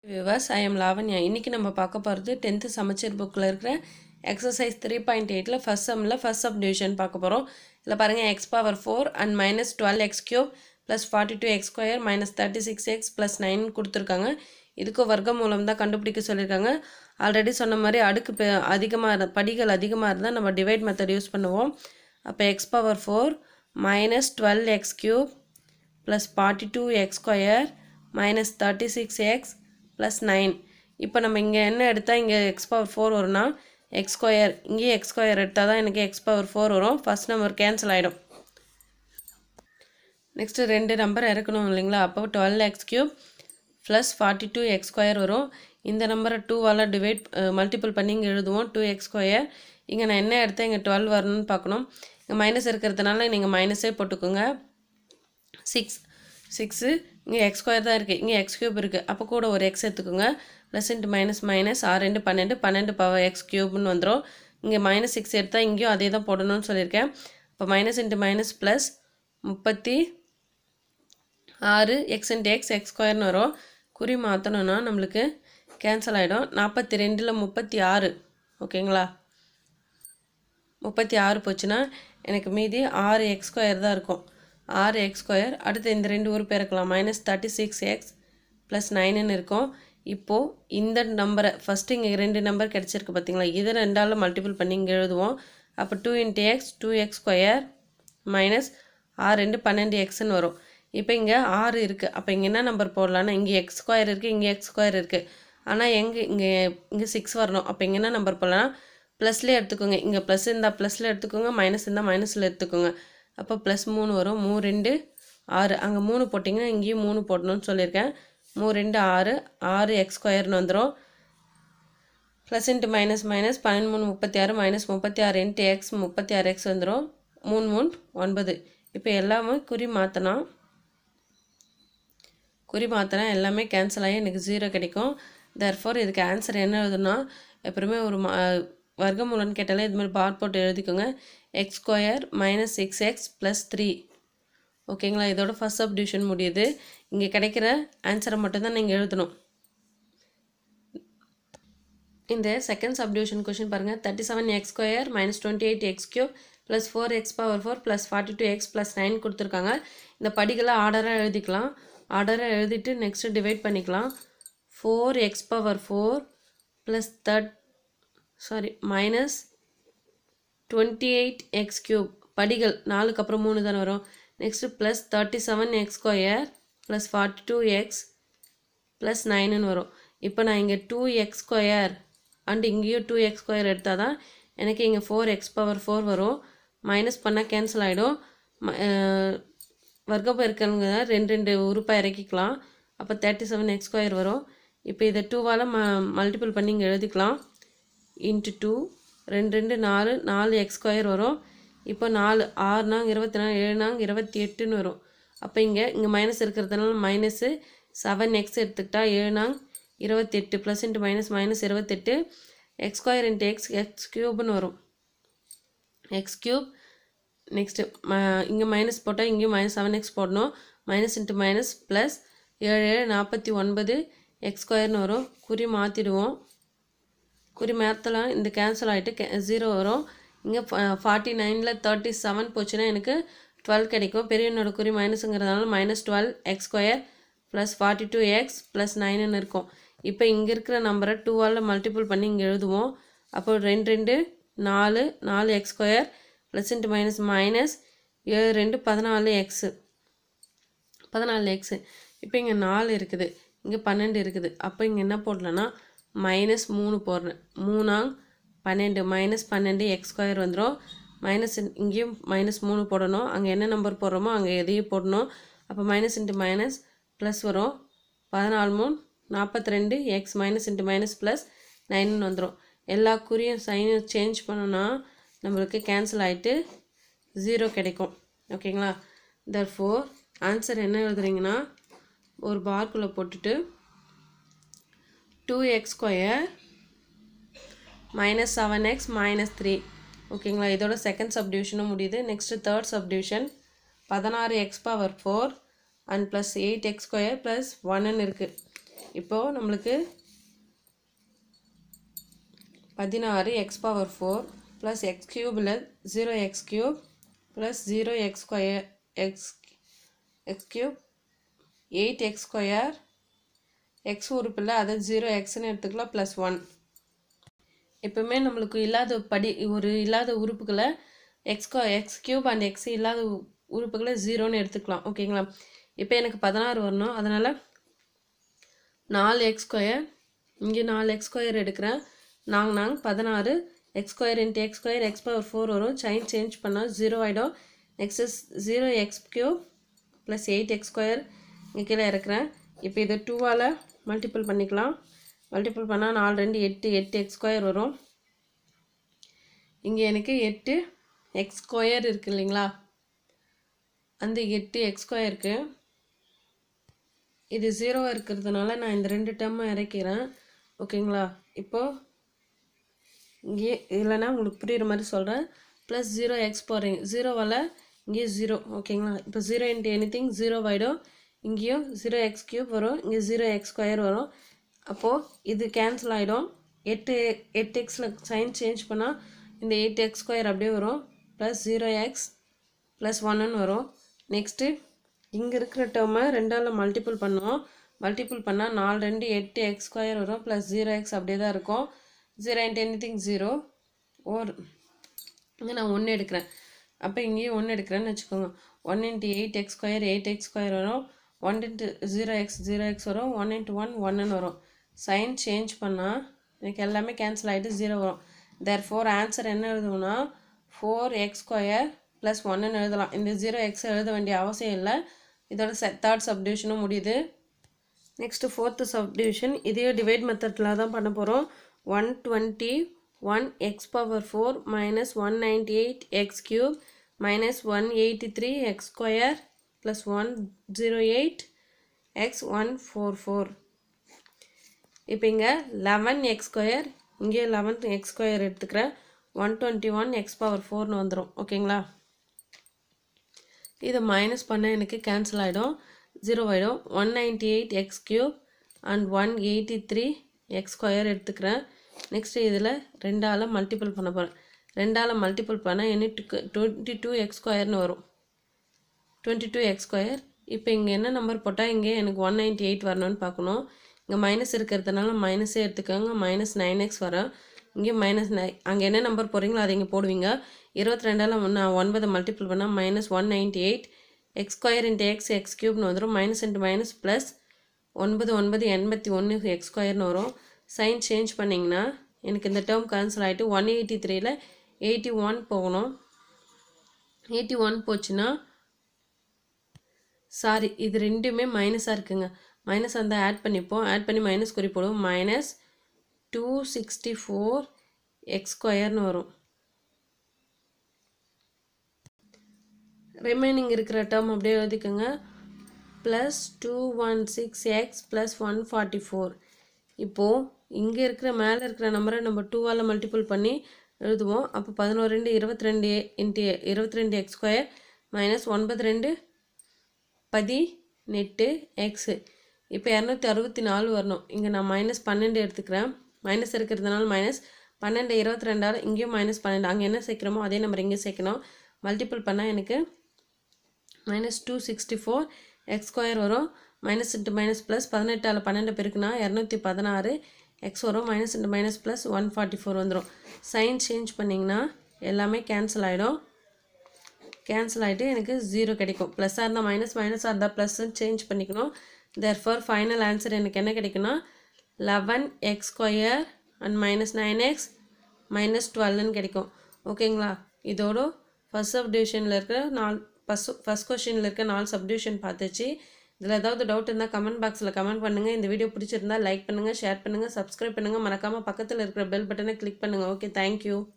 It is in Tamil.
விவர்ஸ் ஐ எம் லாவண்யா இன்றைக்கி நம்ம பார்க்க போகிறது டென்த்து சமச்சீர் புக்கில் இருக்கிற எக்ஸசைஸ் த்ரீ பாயிண்ட் எயிட்டில் ஃபஸ்ட் சம்மில் ஃபஸ்ட் சப் டிவிஷன் பார்க்க போகிறோம் இதில் பாருங்கள் x power four and minus twelve x cube plus forty two x square minus thirty six x plus nine கொடுத்துருக்காங்க இதுக்கு வர்க்க மூலம் தான் கண்டுபிடிக்க சொல்லியிருக்காங்க ஆல்ரெடி சொன்ன மாதிரி அடுக்கு பெ அதிகமாக இரு படிகள் அதிகமாக இருந்தால் நம்ம டிவைட் மெத்தட் யூஸ் பண்ணுவோம் அப்போ x power four minus twelve x cube plus forty two x square minus thirty six x plus nine இப்போ நம்ம இங்கே என்ன எடுத்தால் இங்கே எக்ஸ் பவர் ஃபோர் வரும்னா எக்ஸ் ஸ்கொயர் இங்கேயும் எக்ஸ் ஸ்கொயர் எடுத்தால் தான் எனக்கு எக்ஸ் பவர் ஃபோர் வரும் ஃபஸ்ட் நம்பர் கேன்சல் ஆகிடும் நெக்ஸ்ட்டு ரெண்டு நம்பர் இறக்கணும் இல்லைங்களா அப்போ twelve x cube plus forty two x square வரும் இந்த நம்பரை டூவால் டிவைட் மல்டிபிள் பண்ணி இங்கே எழுதுவோம் டூ எக்ஸ் ஸ்கொயர் இங்கே நான் என்ன எடுத்தேன் இங்கே டுவெல் வரணும்னு பார்க்கணும் இங்கே மைனஸ் இருக்கிறதுனால நீங்கள் மைனஸே போட்டுக்கோங்க சிக்ஸ் சிக்ஸு இங்கே எக்ஸ் ஸ்கொயர் தான் இருக்குது இங்கே எக்ஸ் க்யூப் இருக்குது அப்போ கூட ஒரு எக்ஸ் எடுத்துக்கோங்க ப்ளஸ் இன்ட்டு மைனஸ் மைனஸ் ஆறு ரெண்டு பன்னெண்டு பன்னெண்டு பவர் எக்ஸ் க்யூப்னு வந்துடும் இங்கே மைனஸ் சிக்ஸ் எடுத்தால் இங்கேயும் அதே தான் போடணும்னு சொல்லியிருக்கேன் இப்போ மைனஸ் இன்ட்டு மைனஸ் ப்ளஸ் முப்பத்தி ஆறு எக்ஸ் இன்ட்டு எக்ஸ் எக்ஸ் ஸ்கொயர்னு வரும் குறி மாற்றணும்னா நம்மளுக்கு கேன்சல் ஆகிடும் நாற்பத்தி ரெண்டில் முப்பத்தி ஆறு ஓகேங்களா முப்பத்தி ஆறு போச்சுன்னா எனக்கு மீதி ஆறு எக்ஸ் ஸ்கொயர் தான் இருக்கும் ஆறு எக்ஸ் ஸ்கொயர் அடுத்து இந்த ரெண்டு உறுப்பு இருக்கலாம் minus thirty six x plus நைனுன்னு இருக்கும் இப்போது இந்த நம்பரை ஃபஸ்ட்டு இங்கே ரெண்டு நம்பர் கிடச்சிருக்கு பார்த்தீங்களா இதை ரெண்டால் மல்டிபிள் பண்ணி இங்கே எழுதுவோம் அப்போ two into x two x square minus ஆறு ரெண்டு பன்னெண்டு எக்ஸ்ன்னு வரும் இப்போ இங்கே ஆறு இருக்குது அப்போ இங்கே என்ன நம்பர் போடலான்னா இங்கே எக்ஸ் ஸ்கொயர் இருக்குது இங்கே எக்ஸ் ஸ்கொயர் இருக்குது ஆனால் எங்கே இங்கே இங்கே சிக்ஸ் வரணும் அப்போ இங்கே என்ன நம்பர் போடலாம்னா ப்ளஸ்லேயே எடுத்துக்கோங்க இங்கே ப்ளஸ் இருந்தால் ப்ளஸில் எடுத்துக்கோங்க மைனஸ் இருந்தால் மைனஸில் எடுத்துக்கோங்க அப்போ ப்ளஸ் மூணு வரும் மூணு ரெண்டு ஆறு அங்கே மூணு போட்டிங்கன்னா இங்கேயும் மூணு போடணும்னு சொல்லியிருக்கேன் மூணு ரெண்டு ஆறு ஆறு எக்ஸ் ஸ்கொயர்னு வந்துடும் ப்ளஸ் இன்ட்டு மைனஸ் மைனஸ் பன்னெண்டு மூணு முப்பத்தி ஆறு மைனஸ் முப்பத்தி ஆறு இன்ட்டு எக்ஸ் முப்பத்தி ஆறு எக்ஸ் வந்துடும் மூணு மூணு ஒன்பது இப்போ எல்லாமே குறி மாற்றினா குறி மாற்றினா எல்லாமே கேன்சல் ஆகி எனக்கு ஜீரோ கிடைக்கும் தர்ஃபோர் இதுக்கு ஆன்சர் என்ன எழுதுனா எப்பவுமே ஒரு மா வர்க்கமூலம்னு கேட்டாலே இது மாதிரி பார் போட்டு எழுதிக்கோங்க x square minus six x plus three ஓகேங்களா இதோட ஃபஸ்ட் சப் டிவிஷன் முடியுது இங்கே கிடைக்கிற ஆன்சரை மட்டும்தான் நீங்கள் எழுதணும் இந்த செகண்ட் சப்டிவிஷன் கொஷின் பாருங்கள் thirty seven x square minus twenty eight x cube plus four x power four plus forty two x plus nine கொடுத்துருக்காங்க இந்த படிகளை ஆர்டராக எழுதிக்கலாம் ஆர்டராக எழுதிட்டு நெக்ஸ்ட்டு டிவைட் பண்ணிக்கலாம் four x power four plus third sorry minus twenty eight x cube படிகள் நாலுக்கு அப்புறம் மூணு தானே வரும் next plus thirty seven x square plus forty two x plus நைனுன்னு வரும் இப்போ நான் இங்கே டூ எக்ஸ் ஸ்கொயர் அண்ட் இங்கேயும் டூ எக்ஸ் ஸ்கொயர் எடுத்தால் தான் எனக்கு இங்கே ஃபோர் எக்ஸ் பவர் ஃபோர் வரும் மைனஸ் பண்ணால் கேன்சல் ஆகிடும் வர்க்க பெருக்கங்க ரெண்டு ரெண்டு உறுப்பாக இறக்கிக்கலாம் அப்போ தேர்ட்டி செவன் எக்ஸ் ஸ்கொயர் வரும் இப்போ இதை டூவால் ம மல்டிபிள் பண்ணி இங்கே எழுதிக்கலாம் இன்ட்டு டூ ரெண்டு ரெண்டு நாலு நாலு எக்ஸ் ஸ்கொயர் வரும் இப்போ நாலு ஆறுனாங்க இருபத்தி நாலு ஏழுனாங்க இருபத்தி எட்டுன்னு வரும் அப்போ இங்கே இங்கே மைனஸ் இருக்கிறதுனால மைனஸு செவன் எக்ஸ் எடுத்துக்கிட்டா ஏழுனாங்க இருபத்தெட்டு ப்ளஸ் இன்ட்டு மைனஸ் மைனஸ் இருபத்தெட்டு x square into x x க்யூப்னு வரும் எக்ஸ் க்யூப் நெக்ஸ்ட்டு ம இங்கே மைனஸ் போட்டால் இங்கேயும் மைனஸ் செவன் எக்ஸ் போடணும் மைனஸ் இன்ட்டு மைனஸ் ப்ளஸ் ஏழு ஏழு நாற்பத்தி ஒன்பது எக்ஸ் ஸ்கொயர்னு வரும் குறி மாற்றிடுவோம் குறி மாற்றலாம் இந்த கேன்சல் ஆகிட்டு கே ஜீரோ வரும் இங்கே ஃபார்ட்டி நைனில் தேர்ட்டி செவன் போச்சுன்னா எனக்கு டுவெல் கிடைக்கும் பெரியனோட குறி மைனஸுங்கிறதுனால minus twelve x square plus forty two x plus நைனுன்னு இருக்கும் இப்போ இங்கே இருக்கிற நம்பரை டூவால் மல்டிபிள் பண்ணி இங்கே எழுதுவோம் அப்போ ரெண்டு ரெண்டு நாலு நாலு x square plus into minus minus ஏழு ரெண்டு பதினாலு எக்ஸு பதினாலு எக்ஸு இப்போ இங்கே நாலு இருக்குது இங்கே பன்னெண்டு இருக்குது அப்போ இங்கே என்ன போடலன்னா மைனஸ் மூணு போடுறேன் மூணாங் பன்னெண்டு மைனஸ் பன்னெண்டு எக்ஸ் ஸ்கொயர் வந்துடும் மைனஸ் இங்கேயும் மைனஸ் மூணு போடணும் அங்கே என்ன நம்பர் போடுறோமோ அங்கே எதையும் போடணும் அப்போ மைனஸ் இன்ட்டு மைனஸ் ப்ளஸ் வரும் பதினாலு மூணு நாற்பத்தி ரெண்டு x minus into minus plus நைன்னு வந்துடும் எல்லா குறியும் சைனும் சேஞ்ச் பண்ணோன்னா நம்மளுக்கு கேன்சல் ஆகிட்டு ஜீரோ கிடைக்கும் ஓகேங்களா தர் ஃபோர் ஆன்சர் என்ன எழுதுறீங்கன்னா ஒரு பார்க்குள்ளே போட்டுட்டு two x square minus seven x minus three ஓகேங்களா இதோட செகண்ட் சப்டிவிஷனும் முடியுது நெக்ஸ்ட்டு தேர்ட் சப்டிவிஷன் பதினாறு x power four and plus eight x square plus ஒன்னு இருக்குது இப்போது நம்மளுக்கு பதினாறு x power four plus x க்யூபில் zero x cube plus zero x square x x cube eight x square x உறுப்பில் அதை ஜீரோ எக்ஸ்னு எடுத்துக்கலாம் ப்ளஸ் ஒன் எப்பவுமே நம்மளுக்கு இல்லாத படி ஒரு இல்லாத உறுப்புகளை எக்ஸ்கோ எக்ஸ் க்யூப் அண்ட் எக்ஸ் இல்லாத உ- உறுப்புகளை ஜீரோன்னு எடுத்துக்கலாம் ஓகேங்களா இப்போ எனக்கு பதினாறு வரணும் அதனால் நாலு எக்ஸ் ஸ்கொயர் இங்கே நாலு எக்ஸ் ஸ்கொயர் எடுக்கிறேன் நாங்கள் நாங்கள் பதினாறு x square into x square x power four வரும் சைன் சேஞ்ச் பண்ணால் ஜீரோ ஆகிடும் next zero x cube plus eight x square இங்கே கீழே இறக்குறேன் இப்போ இதை டூவால் மல்டிபிள் பண்ணிக்கலாம் மல்டிபிள் பண்ணால் நாலு ரெண்டு எட்டு எட்டு எக்ஸ் ஸ்கொயர் வரும் இங்கே எனக்கு எட்டு எக்ஸ் ஸ்கொயர் இருக்கு இல்லைங்களா அந்த எட்டு எக்ஸ் ஸ்கொயருக்கு இது ஜீரோவாக இருக்கிறதுனால நான் இந்த ரெண்டு டேர்மை இறக்கிறேன் ஓகேங்களா இப்போது இங்கே இல்லைன்னா உங்களுக்கு புரியுற மாதிரி சொல்கிறேன் ப்ளஸ் ஜீரோ எக்ஸ் போகிறீங்க ஜீரோவால் இங்கே ஜீரோ ஓகேங்களா இப்போ zero into anything zero ஆகிடும் இங்கேயும் ஜீரோ எக்ஸ் க்யூப் வரும் இங்கே ஜீரோ எக்ஸ் ஸ்கொயர் வரும் அப்போது இது கேன்சல் ஆகிடும் எட்டு எட்டு எக்ஸில் சைன் சேஞ்ச் பண்ணால் இந்த எயிட் எக்ஸ் ஸ்கொயர் அப்படியே வரும் ப்ளஸ் ஜீரோ எக்ஸ் ப்ளஸ் ஒன்னு வரும் நெக்ஸ்ட்டு இங்கே இருக்கிற டேர்மை ரெண்டால் மல்டிபிள் பண்ணுவோம் மல்டிபிள் பண்ணால் நாலு ரெண்டு எட்டு எக்ஸ் ஸ்கொயர் வரும் ப்ளஸ் ஜீரோ எக்ஸ் அப்படியே தான் இருக்கும் zero into anything zero or இங்கே நான் ஒன்று எடுக்கிறேன் அப்போ இங்கேயும் ஒன்று எடுக்கிறேன்னு வச்சுக்கோங்க one into eight x square eight x square வரும் one into zero x zero x வரும் ஒன் இன்ட்டு ஒன் ஒன்னுன்னு வரும் சைன் சேஞ்ச் பண்ணால் எனக்கு எல்லாமே கேன்சல் ஆகிட்டு ஜீரோ வரும் தேர் ஃபோர் ஆன்சர் என்ன எழுதுவோம்னா ஃபோர் எக்ஸ் ஸ்கொயர் ப்ளஸ் ஒன்னுன்னு எழுதலாம் இந்த ஜீரோ எக்ஸ் எழுத வேண்டிய அவசியம் இல்லை இதோட செ தேர்ட் சப்டிவிஷனும் முடியுது நெக்ஸ்ட்டு ஃபோர்த்து சப்டிவிஷன் இதே டிவைட் மெத்தடில் தான் பண்ண போகிறோம் one twenty one x power four minus one ninety eight x cube minus one eighty three x square plus one zero eight x one four four இப்போ இங்கே லெவன் எக்ஸ் ஸ்கொயர் இங்கே லெவன் எக்ஸ் ஸ்கொயர் எடுத்துக்கிறேன் one twenty one x power ஃபோர்னு வந்துடும் ஓகேங்களா இதை மைனஸ் பண்ண எனக்கு கேன்சல் ஆகிடும் ஜீரோ ஆகிடும் one ninety eight x cube and one eighty three x square எடுத்துக்கிறேன் நெக்ஸ்ட் இதில் ரெண்டால் மல்டிபிள் பண்ண போகிறேன் ரெண்டால் மல்டிபிள் பண்ணால் என்ன டுவெண்ட்டி டூ எக்ஸ் ஸ்கொயர்னு வரும் டுவெண்ட்டி டூ எக்ஸ் ஸ்கொயர் இப்போ இங்கே என்ன நம்பர் போட்டால் இங்கே எனக்கு ஒன் நைன்ட்டி எயிட் வரணும்னு பார்க்கணும் இங்கே மைனஸ் இருக்கிறதுனால மைனஸே எடுத்துக்கோங்க மைனஸ் நைன் எக்ஸ் வரும் இங்கே மைனஸ் நை அங்கே என்ன நம்பர் போடுறீங்களோ அதை இங்கே போடுவீங்க இருபத்தி ரெண்டால் நான் ஒன்பதை மல்டிபிள் பண்ணால் minus one ninety eight x square into x x க்யூப்னு வந்துடும் மைனஸ் இன்ட்டு மைனஸ் ப்ளஸ் ஒன்பது ஒன்பது எண்பத்தி ஒன்று எக்ஸ் ஸ்கொயர்னு வரும் சைன் சேஞ்ச் பண்ணிங்கன்னா எனக்கு இந்த டேர்ம் கேன்சல் ஆகிட்டு ஒன் எயிட்டி த்ரீல எயிட்டி ஒன் போகணும் எயிட்டி ஒன் போச்சுன்னா சாரி இது ரெண்டுமே மைனஸாக இருக்குங்க மைனஸ் வந்து ஆட் பண்ணிப்போம் ஆட் பண்ணி மைனஸ் குறி போடுவோம் minus two sixty four x ஸ்கொயர்னு வரும் ரிமைனிங் இருக்கிற டேர்ம் அப்படியே எழுதிக்கோங்க plus two one six x plus one forty four இப்போது இங்கே இருக்கிற மேலே இருக்கிற நம்பரை நம்ம டூவால் மல்டிபிள் பண்ணி எழுதுவோம் அப்போ பதினோரு ரெண்டு இருபத்தி ரெண்டு இன்ட்டு இருபத்தி ரெண்டு எக்ஸ் ஸ்கொயர் மைனஸ் ஒன்பது ரெண்டு பதி நெட்டு எக்ஸு இப்போ இரநூத்தி அறுபத்தி நாலு வரணும் இங்கே நான் மைனஸ் பன்னெண்டு எடுத்துக்கிறேன் மைனஸ் இருக்கிறதுனால மைனஸ் பன்னெண்டு இருபத்தி ரெண்டாவது இங்கேயும் மைனஸ் பன்னெண்டு அங்கே என்ன சேர்க்குறோமோ அதே நம்பர் இங்கே சேர்க்கணும் மல்டிபிள் பண்ணால் எனக்கு minus two sixty four x square வரும் மைனஸ் இன்ட்டு மைனஸ் ப்ளஸ் பதினெட்டால் பன்னெண்டு பெருக்குனா இரநூத்தி பதினாறு எக்ஸ் வரும் minus into minus plus one forty four வந்துடும் சைன் சேஞ்ச் பண்ணிங்கன்னா எல்லாமே கேன்சல் ஆகிடும் கேன்சல் ஆகிட்டு எனக்கு ஜீரோ கிடைக்கும் ப்ளஸ்ஸாக இருந்தால் மைனஸ் மைனஸாக இருந்தால் ப்ளஸ்ன்னு சேஞ்ச் பண்ணிக்கணும் தேர்ஃபார் ஃபைனல் ஆன்சர் எனக்கு என்ன கிடைக்குன்னா eleven x square and minus nine x minus டுவெல்னு கிடைக்கும் ஓகேங்களா இதோட ஃபஸ்ட் சப்டிவிஷனில் இருக்கிற நாலு ஃபஸ்ட் ஃபஸ்ட் கொஷினில் இருக்க நாலு சப்டிவிஷன் பார்த்துச்சு இதில் ஏதாவது டவுட் இருந்தால் கமெண்ட் பாக்ஸில் கமெண்ட் பண்ணுங்கள் இந்த வீடியோ பிடிச்சிருந்தா லைக் பண்ணுங்கள் ஷேர் பண்ணுங்கள் சப்ஸ்கிரைப் பண்ணுங்கள் மறக்காமல் பக்கத்தில் இருக்கிற பெல் பட்டனை கிளிக் பண்ணுங்கள் ஓகே தேங்க்யூ